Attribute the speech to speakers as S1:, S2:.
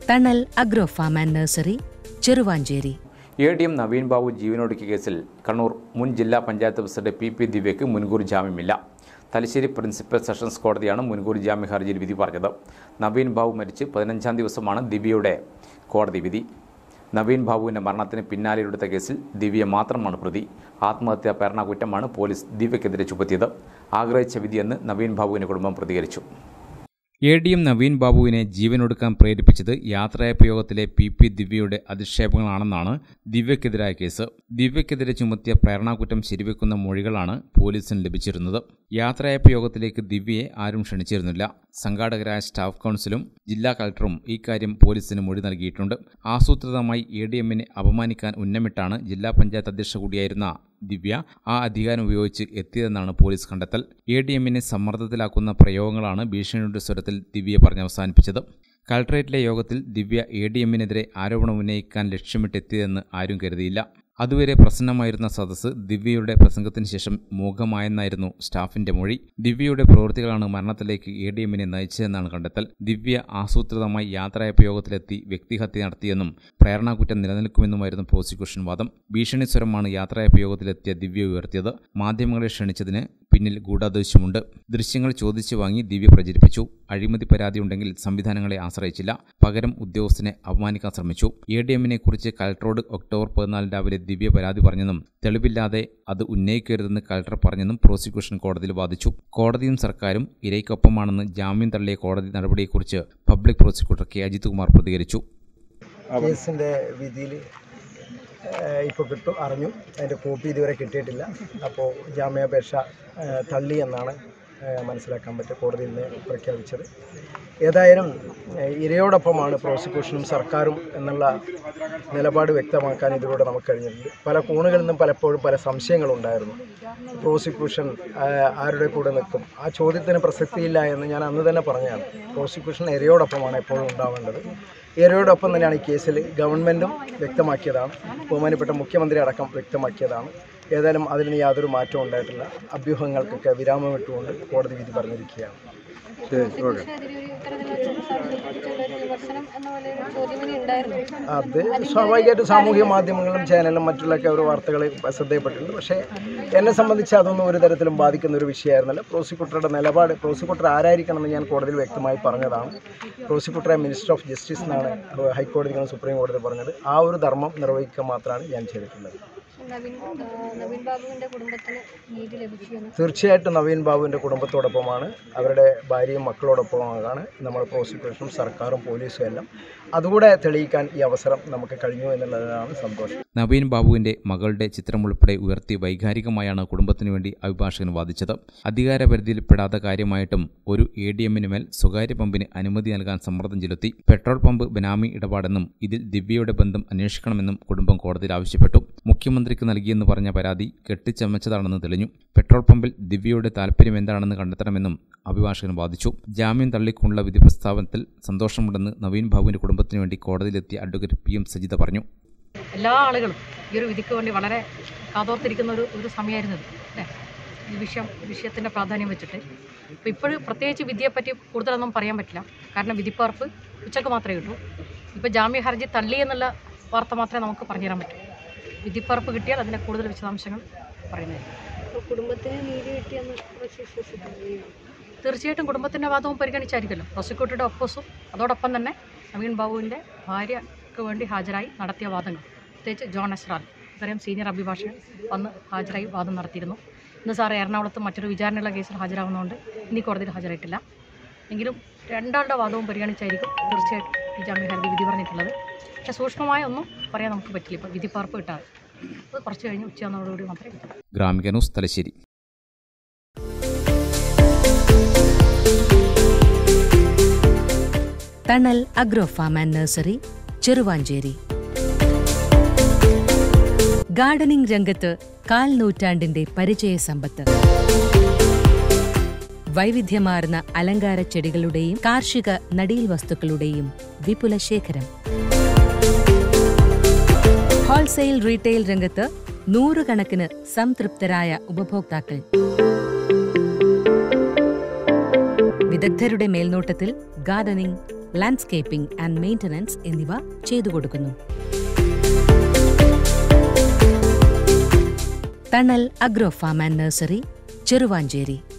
S1: തണൽ agro farm and nursery Cheruvanchery
S2: A D M Naveen Babu ജീവനൊടുക്കിയ കേസിൽ കണ്ണൂർ മുൻ ജില്ലാ പഞ്ചായത്ത് പ്രസിഡന്റ് പി പി ദിവ്യയ്ക്ക് മുൻകൂർ ജാമ്യമില്ല തലശ്ശേരി പ്രിൻസിപ്പൽ സെഷൻസ് കോടതിയാണ് മുൻകൂർ ജാമ്യ ഹർജിയിൽ വിധി പറഞ്ഞത് നവീൻ ബാബു മരിച്ച് പതിനഞ്ചാം ദിവസമാണ് ദിവ്യയുടെ കോടതി വിധി നവീൻ ബാബുവിൻ്റെ മരണത്തിന് പിന്നാലെയെടുത്ത കേസിൽ ദിവ്യ മാത്രമാണ് പ്രതി ആത്മഹത്യാ പേരണക്കുറ്റമാണ് പോലീസ് ദിവ്യക്കെതിരെ ചുമത്തിയത് ആഗ്രഹിച്ച വിധിയെന്ന് നവീൻ ബാബുവിൻ്റെ കുടുംബം പ്രതികരിച്ചു എ ഡി എം നവീൻ ബാബുവിനെ ജീവനൊടുക്കാൻ പ്രേരിപ്പിച്ചത് യാത്രയപ്പയോഗത്തിലെ പി പി ദിവ്യയുടെ അധിക്ഷേപങ്ങളാണെന്നാണ് ദിവ്യക്കെതിരായ കേസ് ദിവ്യക്കെതിരെ ചുമത്തിയ പ്രേരണാകുറ്റം ശരിവെക്കുന്ന മൊഴികളാണ് പോലീസിന് ലഭിച്ചിരുന്നത് യാത്രയപ്പയോഗത്തിലേക്ക് ദിവ്യയെ ആരും ക്ഷണിച്ചിരുന്നില്ല സംഘാടകരായ സ്റ്റാഫ് കൗൺസിലും ജില്ലാ കളക്ടറും ഇക്കാര്യം പോലീസിന് മൊഴി നൽകിയിട്ടുണ്ട് ആസൂത്രിതമായി എ ഡി എമ്മിനെ അപമാനിക്കാൻ ഉന്നമിട്ടാണ് ജില്ലാ പഞ്ചായത്ത് അധ്യക്ഷ കൂടിയായിരുന്ന ദിവ്യ ആ അധികാരം ഉപയോഗിച്ച് എത്തിയതെന്നാണ് പോലീസ് കണ്ടെത്തൽ എ ഡി എമ്മിനെ സമ്മർദ്ദത്തിലാക്കുന്ന പ്രയോഗങ്ങളാണ് ഭീഷണിയുടെ സ്വരത്തിൽ ദിവ്യ പറഞ്ഞവസാനിപ്പിച്ചത് കളക്ടറേറ്റിലെ യോഗത്തിൽ ദിവ്യ എ ഡി എമ്മിനെതിരെ ആരോപണം ഉന്നയിക്കാൻ ലക്ഷ്യമിട്ടെത്തിയതെന്ന് ആരും കരുതിയില്ല അതുവരെ പ്രസന്നമായിരുന്ന സദസ്സ് ദിവ്യയുടെ പ്രസംഗത്തിന് ശേഷം മൂകമായെന്നായിരുന്നു സ്റ്റാഫിന്റെ മൊഴി ദിവ്യയുടെ പ്രവൃത്തികളാണ് മരണത്തിലേക്ക് എ ഡി എമ്മിനെ നയിച്ചതെന്നാണ് കണ്ടെത്തൽ ദിവ്യ ആസൂത്രിതമായി യാത്രയപ്പയോഗത്തിലെത്തി വ്യക്തിഹത്യ നടത്തിയെന്നും പ്രേരണാകുറ്റം നിലനിൽക്കുമെന്നുമായിരുന്നു പ്രോസിക്യൂഷൻ വാദം ഭീഷണി സ്വരമാണ് യാത്രയപ്പയോഗത്തിലെത്തിയ ദിവ്യ ഉയർത്തിയത് മാധ്യമങ്ങളെ ക്ഷണിച്ചതിന് പിന്നിൽ ഗൂഢാദൃശ്യമുണ്ട് ദൃശ്യങ്ങൾ ചോദിച്ചു വാങ്ങി ദിവ്യ പ്രചരിപ്പിച്ചു അഴിമതി പരാതിയുണ്ടെങ്കിൽ സംവിധാനങ്ങളെ ആശ്രയിച്ചില്ല പകരം ഉദ്യോഗസ്ഥനെ അപമാനിക്കാൻ ശ്രമിച്ചു എ ഡി എമ്മിനെ കുറിച്ച് കളക്ടറോട് ഒക്ടോബർ പതിനാല് രാവിലെ ദിവ്യ പരാതി പറഞ്ഞെന്നും തെളിവില്ലാതെ അത് ഉന്നയിക്കരുതെന്ന് കളക്ടർ പറഞ്ഞെന്നും പ്രോസിക്യൂഷൻ കോടതിയിൽ വാദിച്ചു കോടതിയും സർക്കാരും ഇരയ്ക്കൊപ്പമാണെന്ന് ജാമ്യം തള്ളിയ കോടതി നടപടിയെക്കുറിച്ച് public prosecutor K Ajith Kumar പ്രതികരിച്ചു
S3: കേസിൻ്റെ വിധിയിൽ ഇപ്പോൾ കിട്ടും അറിഞ്ഞു അതിൻ്റെ കോപ്പി ഇതുവരെ കിട്ടിയിട്ടില്ല അപ്പോൾ ജാമ്യാപേക്ഷ ആ, തള്ളി എന്നാണ് ആ, മനസ്സിലാക്കാൻ പറ്റുക കോടതിയിൽ നിന്ന് പ്രഖ്യാപിച്ചത് ഏതായാലും ആ, ഇരയോടൊപ്പമാണ് പ്രോസിക്യൂഷനും സർക്കാരും എന്നുള്ള നിലപാട് വ്യക്തമാക്കാൻ ഇതിലൂടെ നമുക്ക് കഴിഞ്ഞിട്ടുണ്ട് പല കോണുകളിൽ നിന്നും പലപ്പോഴും പല സംശയങ്ങളുണ്ടായിരുന്നു പ്രോസിക്യൂഷൻ ആ, ആരുടെ കൂടെ നിൽക്കും ആ ചോദ്യത്തിന് പ്രസക്തിയില്ല എന്ന് ഞാൻ അന്ന് തന്നെ പറഞ്ഞതാണ് പ്രോസിക്യൂഷൻ ഇരയോടൊപ്പമാണ് എപ്പോഴും ഉണ്ടാവേണ്ടത് ഇരയോടൊപ്പം തന്നെയാണ് ഈ കേസിൽ ഗവൺമെൻറ്റും വ്യക്തമാക്കിയതാണ് ബഹുമാനപ്പെട്ട മുഖ്യമന്ത്രി അടക്കം വ്യക്തമാക്കിയതാണ് ഏതായാലും അതിന് യാതൊരു മാറ്റവും ഉണ്ടായിട്ടില്ല അഭ്യൂഹങ്ങൾക്കൊക്കെ വിരാമം ഇട്ടുകൊണ്ട് കോടതി വിധി പറഞ്ഞിരിക്കുകയാണ് അത് സ്വാഭാവികമായിട്ടും സാമൂഹ്യ മാധ്യമങ്ങളും ചാനലും മറ്റുള്ളൊക്കെ ഒരു വാർത്തകൾ ശ്രദ്ധയപ്പെട്ടിട്ടുണ്ട് പക്ഷേ എന്നെ സംബന്ധിച്ച് അതൊന്നും ഒരു തരത്തിലും ബാധിക്കുന്ന ഒരു വിഷയമായിരുന്നില്ല പ്രോസിക്യൂട്ടറുടെ നിലപാട് പ്രോസിക്യൂട്ടർ ആരായിരിക്കണമെന്ന് ഞാൻ കോടതിയിൽ വ്യക്തമായി പറഞ്ഞതാണ് പ്രോസിക്യൂട്ടറെ മിനിസ്റ്റർ ഓഫ് ജസ്റ്റിസ് എന്നാണ് ഹൈക്കോടതികളും സുപ്രീം കോടതി പറഞ്ഞത് ആ ഒരു ധർമ്മം നിർവഹിക്കുക മാത്രമാണ് ഞാൻ ചെയ്തിട്ടുള്ളത്
S4: നവീൻ ആ, നവീൻ ബാബുവിന്റെ കുടുംബത്തിന് നീതി ലഭിച്ചു എന്ന്
S3: തീർച്ചയായിട്ടും നവീൻ ബാബുവിൻ്റെ കുടുംബത്തോടൊപ്പമാണ് അവരുടെ ഭാര്യയും മക്കളോടൊപ്പമാണ് നമ്മൾ പ്രോസിക്യൂഷനും സർക്കാരും പോലീസും എല്ലാം അതുകൂടെ തെളിയിക്കാൻ ഈ അവസരം നമുക്ക് കഴിഞ്ഞു എന്നുള്ളതാണ് സന്തോഷം
S2: നവീൻ ബാബുവിന്റെ മകളുടെ ചിത്രം ഉൾപ്പെടെ ഉയർത്തി വൈകാരികമായാണ് കുടുംബത്തിനു വേണ്ടി അഭിഭാഷകൻ വാദിച്ചത് അധികാരപരിധിയിൽപ്പെടാത്ത കാര്യമായിട്ടും ഒരു എ ഡി എമ്മിന് മേൽ സ്വകാര്യ പമ്പിന് അനുമതി നൽകാൻ സമ്മർദ്ദം ചെലുത്തി പെട്രോൾ പമ്പ് ബനാമി ഇടപാടെന്നും ഇതിൽ ദിവ്യയുടെ ബന്ധം അന്വേഷിക്കണമെന്നും കുടുംബം കോടതിയിൽ ആവശ്യപ്പെട്ടു മുഖ്യമന്ത്രിക്ക് നൽകിയെന്ന് പറഞ്ഞ പരാതി കെട്ടിച്ചമച്ചതാണെന്ന് തെളിഞ്ഞു പെട്രോൾ പമ്പിൽ ദിവ്യയുടെ താൽപ്പര്യം എന്താണെന്ന് കണ്ടെത്തണമെന്നും അഭിഭാഷകൻ വാദിച്ചു ജാമ്യം തള്ളിക്കൊണ്ടുള്ള വിധി പ്രസ്താവനത്തിൽ സന്തോഷമുണ്ടെന്ന് നവീൻ ബാബുവിന്റെ കുടുംബത്തിനു വേണ്ടി കോടതിയിലെത്തിയ അഡ്വക്കേറ്റ് പി എം സജിത പറഞ്ഞു
S5: എല്ലാ ആളുകളും ഈ ഒരു വിധിക്ക് വേണ്ടി വളരെ കാതോർത്തിരിക്കുന്ന ഒരു ഒരു സമയമായിരുന്നു ഇത് അല്ലേ ഈ വിഷയം വിഷയത്തിൻ്റെ പ്രാധാന്യം വെച്ചിട്ട് ഇപ്പോൾ ഇപ്പോഴും പ്രത്യേകിച്ച് വിധിയെപ്പറ്റി കൂടുതലൊന്നും പറയാൻ പറ്റില്ല കാരണം വിധിപ്പകർപ്പ് ഉച്ചക്ക് മാത്രമേ കിട്ടൂ ഇപ്പോൾ ജാമ്യ ഹർജി തള്ളി എന്നുള്ള വാർത്ത മാത്രമേ നമുക്ക് പറഞ്ഞുതരാൻ പറ്റൂ വിധിപ്പകർപ്പ് കിട്ടിയാൽ അതിൻ്റെ കൂടുതൽ വിശദാംശങ്ങൾ പറയുന്നതായിരിക്കും
S4: അപ്പോൾ കുടുംബത്തിന് നീതി കിട്ടിയെന്ന് ഉറച്ച് വിശ്വസിക്കുന്നു
S5: തീർച്ചയായിട്ടും കുടുംബത്തിൻ്റെ വാദവും പരിഗണിച്ചായിരിക്കുമല്ലോ പ്രോസിക്യൂട്ടറുടെ ഒപ്പോസും അതോടൊപ്പം തന്നെ നവീൻ ബാബുവിൻ്റെ ഭാര്യയ്ക്ക് വേണ്ടി ഹാജരായി നടത്തിയ വാദങ്ങൾ പ്രത്യേകിച്ച് ജോൺ എസ്രാൽ ഇത്രയും സീനിയർ അഭിഭാഷകൻ വന്ന് ഹാജരായി വാദം നടത്തിയിരുന്നു ഇന്ന് സാറ് എറണാകുളത്ത് മറ്റൊരു വിചാരണയുള്ള കേസിൽ ഹാജരാകുന്നതുകൊണ്ട് ഇനി കോടതിയിൽ ഹാജരായിട്ടില്ല എങ്കിലും രണ്ടാളുടെ വാദവും പരിഗണിച്ചായിരിക്കും തീർച്ചയായിട്ടും ഈ ജാമ്യ ഹർജി വിധി പറഞ്ഞിട്ടുള്ളത് പക്ഷേ സൂക്ഷ്മമായ ഒന്നും പറയാൻ നമുക്ക് പറ്റില്ല ഇപ്പോൾ വിധി പാർപ്പ് കിട്ടാതെ അത് കുറച്ച് കഴിഞ്ഞ് ഉച്ചയാകുന്നതോടുകൂടി മാത്രമേ കിട്ടൂ
S2: Gramika news Thalassery
S1: Thanal agro farm and nursery Cheruvanchery gardening രംഗത്ത് കാൽ നൂറ്റാണ്ടിന്റെ പരിചയ സമ്പത്ത് വൈവിധ്യമാർന്ന അലങ്കാര ചെടികളുടെയും കാർഷിക നടീൽ വസ്തുക്കളുടെയും വിപുല ശേഖരം ഹോൾസെയിൽ റീറ്റെയിൽ രംഗത്ത് നൂറുകണക്കിന് സംതൃപ്തരായ ഉപഭോക്താക്കൾ വിദഗ്ധരുടെ മേൽനോട്ടത്തിൽ ഗാർഡനിംഗ് ലാൻഡ്സ്കേപ്പിംഗ് ആൻഡ് മെയിന്റനൻസ് എന്നിവ ചെയ്തു കൊടുക്കുന്നു Thanal agro farm and nursery Cheruvanchery